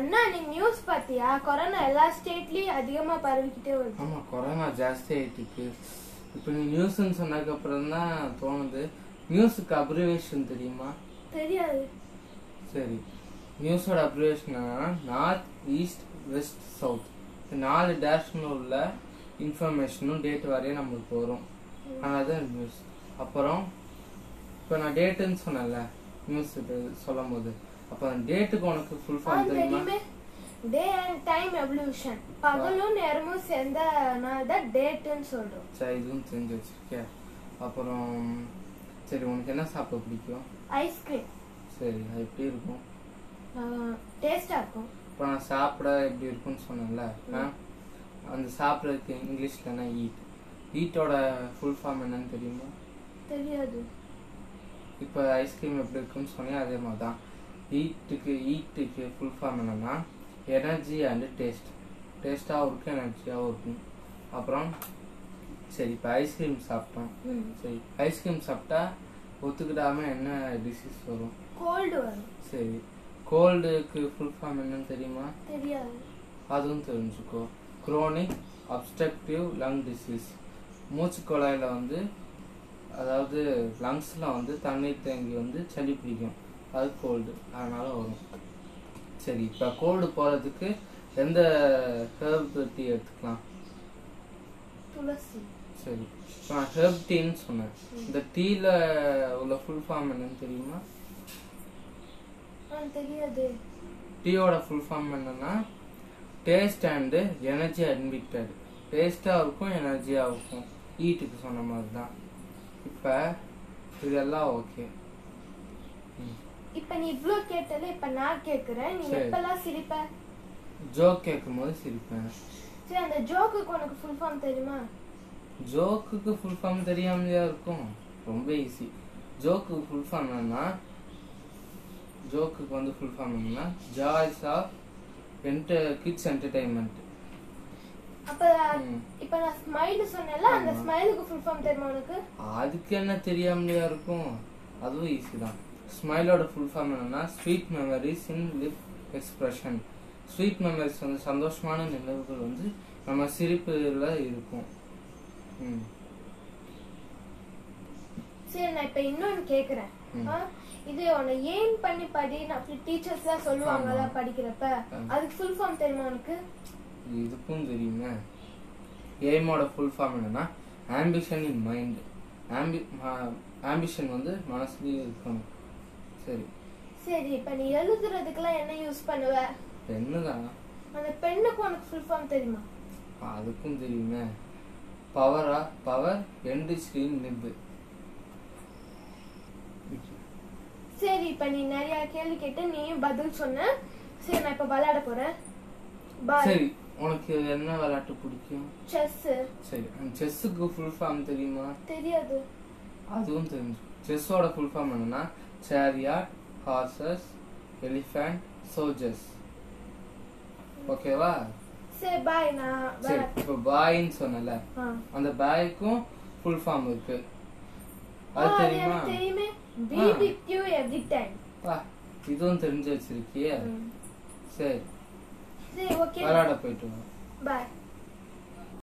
அண்ணா நீங்க நியூஸ் பாத்தியா கொரோனா எல்லா ஸ்டேட்லயும் அதிகமா பரவிக்கிட்டே வருது ஆமா கொரோனா ஜாஸ்தி ஆயிட்டு இருக்கு இப்போ நீ நியூஸ்ன்னு சொன்னதுக்கு அப்புறம் தான் தோணுது நியூஸுக்கு அப்ரிவேஷன் தெரியுமா தெரியாது சரி நியூஸோட அப்ரிவேஷன் என்னன்னா நார்த் ஈஸ்ட் வெஸ்ட் சவுத் நாலு டேரக்ஷனில் உள்ள இன்ஃபர்மேஷனும் டேட் வரையும் நம்மளுக்கு வரும் அதான் நியூஸ் அப்புறம் இப்போ நான் டேட்டுன்னு சொன்னேன்ல நியூஸ் இது சொல்லும் போது அப்போ அந்த டேட்டுக்கு உனக்கு ஃபுல் ஆ ஃபார்ம் தெரியுமா தெரியுமே டே அண்ட் டைம் எவல்யூஷன் பகலும் நேரமும் சேர்ந்தனால தான் டேட்டுன்னு சொல்றோம் சரி இதுவும் தெரிஞ்சு வச்சிருக்கேன் அப்புறம் சரி உனக்கு என்ன சாப்பிட பிடிக்கும் ஐஸ்கிரீம் சரி அது எப்படி இருக்கும் டேஸ்டா இருக்கும் இப்போ நான் சாப்பிட எப்படி இருக்கும்னு சொன்னேன்ல ஆ? அந்த சாப்பிட்றதுக்கு இங்கிலீஷ்ல என்ன ஈட் ஈட்டோட ஃபுல் ஃபார்ம் என்னன்னு தெரியுமா தெரியாது இப்போ ஐஸ்கிரீம் எப்படி இருக்குன்னு சொன்னேன் அதே மாதிரி தான் ஈட்டுக்கு ஈட்டுக்கு ஃபுல் ஃபார்ம் என்னன்னா எனர்ஜி அண்டு டேஸ்ட் டேஸ்ட்டாகவும் இருக்கும் எனர்ஜியாகவும் இருக்கும் அப்புறம் சரி இப்போ ஐஸ்கிரீம் சாப்பிட்டோம் ம் சரி ஐஸ்கிரீம் சாப்பிட்டா ஒத்துக்கிடாம என்ன டிசீஸ் வரும் கோல்டு வரும் சரி கோல்டுக்கு ஃபுல் ஃபார்ம் என்னன்னு தெரியுமா தெரியாது அதுவும் தெரிஞ்சுக்கோ குரோனிக் அப்ஸ்ட்ரக்டிவ் லங் டிசீஸ் மூச்சு குழாயில வந்து அதாவது லங்ஸ்ல வந்து தண்ணீர் தேங்கி வந்து சளி பிடிக்கும் அது கோல்டு அதனால வரும் சரி இப்போ கோல்டு போறதுக்கு எந்த ஹெர்ப் டீ எடுத்துக்கலாம் துளசி சரி இப்போ நான் ஹெர்ப் டீன்னு சொன்னேன் இந்த டீல உள்ள ஃபுல் ஃபார்ம் என்னன்னு தெரியுமா ஆ தெரியாது டீயோட ஃபுல் ஃபார்ம் என்னன்னா டேஸ்ட் அண்டு எனர்ஜி அட்மிட்டட் டேஸ்ட்டாக இருக்கும் எனர்ஜியாக இருக்கும் ஈட்டுக்கு சொன்ன மாதிரி தான் இப்போ இதெல்லாம் ஓகே இப்ப நீ இவ்ளோ கேட்டல இப்ப நான் கேக்குறேன் நீ சரி. எப்பெல்லாம் சிரிப்ப ஜோக் கேட்கும் போது சிரிப்பேன் சரி அந்த ஜோக்குக்கு உனக்கு ஃபுல் ஃபார்ம் தெரியுமா ஜோக்குக்கு ஃபுல் ஃபார்ம் தெரியாமலையா இருக்கும் ரொம்ப ஈஸி ஜோக்குக்கு ஃபுல் ஃபார்ம் என்னன்னா ஜோக்குக்கு வந்து ஃபுல் ஃபார்ம் என்னன்னா joys of enter kids entertainment அப்ப இப்ப நான் ஸ்மைல் சொன்னேன்ல அந்த ஆமா. ஸ்மைலுக்கு ஃபுல் ஃபார்ம் தெரியுமா உனக்கு அதுக்கு என்ன தெரியாமலையா இருக்கும் அதுவும் ஈஸி தான் ஸ்மைலோட ஃபுல் ஃபார்ம் என்னன்னா sweet memories in lip expression sweet memories வந்து சந்தோஷமான நினைவுகள் வந்து நம்ம சிரிப்புல இருக்கும் ம் சரி நான் இப்ப இன்னொன்னு கேக்குறேன் ம். ஆ, இது உன்னை ஏன் பண்ணி படி அப்படி டீச்சர்ஸ் எல்லாம் சொல்லுவாங்கல்ல ஆமா. படிக்கிறப்ப ஆமா. அதுக்கு ஃபுல் ஃபார்ம் தெரியுமா உனக்கு இதுக்கும் தெரியுமே எய்மோட ஃபுல் ஃபார்ம் என்னன்னா ஆம்பிஷன் இன் மைண்ட் ஆம்பி ஆம்பிஷன் வந்து மனசுலயே இருக்கணும் சரி சரி இப்ப நீ எழுதுறதுக்கெல்லாம் என்ன யூஸ் பண்ணுவ பெண்ணு தான் அந்த பெண்ணுக்கு உனக்கு ஃபுல் ஃபார்ம் தெரியுமா அதுக்கும் தெரியுமே பவரா பவர் எண்டு ஸ்க்ரீன் நிப்பு சரி இப்ப நீ நிறைய கேள்வி கேட்டு நீயும் பதில் சொன்ன சரி நான் இப்ப விளையாட போறேன் பாய் சரி உனக்கு என்ன விளையாட்டு பிடிக்கும் செஸ் சரி அந்த செஸ்ஸுக்கு ஃபுல் ஃபார்ம் தெரியுமா தெரியாது அதுவும் தெரிஞ்சு செஸ்ஸோட ஃபுல் ஃபார்ம் என்னன்னா சேரியாட் ஹார்சஸ் எலிஃபண்ட் சோல்ஜர்ஸ் ஓகேவா சரி பாய் நான் சரி விளையாட இப்போ பாயின்னு சொன்னல ஆ. அந்த பாய்க்கும் ஃபுல் ஃபார்ம் இருக்கு ஆ, அது அது தெரியுமா எனக்கு தெரியுமே be ah. With you every time வா இதுவும் தெரிஞ்சு வச்சிருக்கியே சரி சரி ஓகே விளையாட போயிட்டு வா பாய்